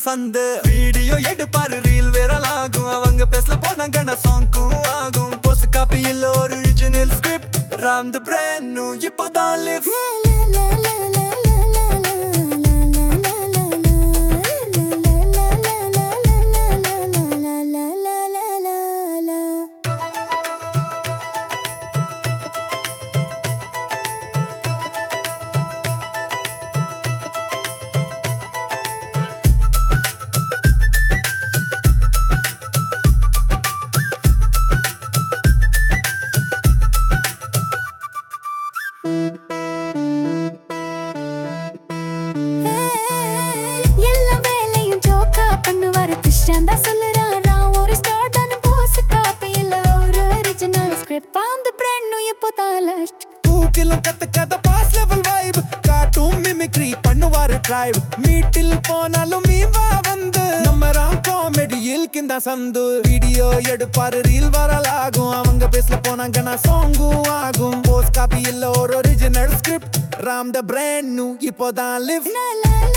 சந்து வீடியோ எடுப்பாரு ரீல் விரல் ஆகும் அவங்க பேசல போனாங்கன்னா சாங்கும் ஆகும் போஸ்ட் காப்பியில் original script ram the brand new இப்போதான் லிவ் எல்லா வேலையும் ஜோக்கா பண்ணுவாரு கிருஷ்ணன் தான் சொல்லுறாரா ஒரு ஸ்டார்ட் ஆன போஸ் காப்பி இல்ல ஒரு ஒரிஜினல் ஸ்கிரிப்ட் அந்த பிராண்ட் நியூ இப்போதான் லாஸ்ட் கூக்கிலும் கத்துக்காத பாஸ் லெவல் வைப் காட்டும் மிமிக்ரி பண்ணுவாரு டிரைவ் மீட்டில் போனாலும் மீவா வந்து நம்ம ராம் காமெடியில் கிந்த சந்து வீடியோ எடுப்பாரு ரீல் வரலாகும் அவங்க பேசல போனாங்கன்னா சாங்கும் ஆகும் போஸ்ட் காப்பி இல்ல ஒரு original script ram the brand new இப்போதான் லிவ் la la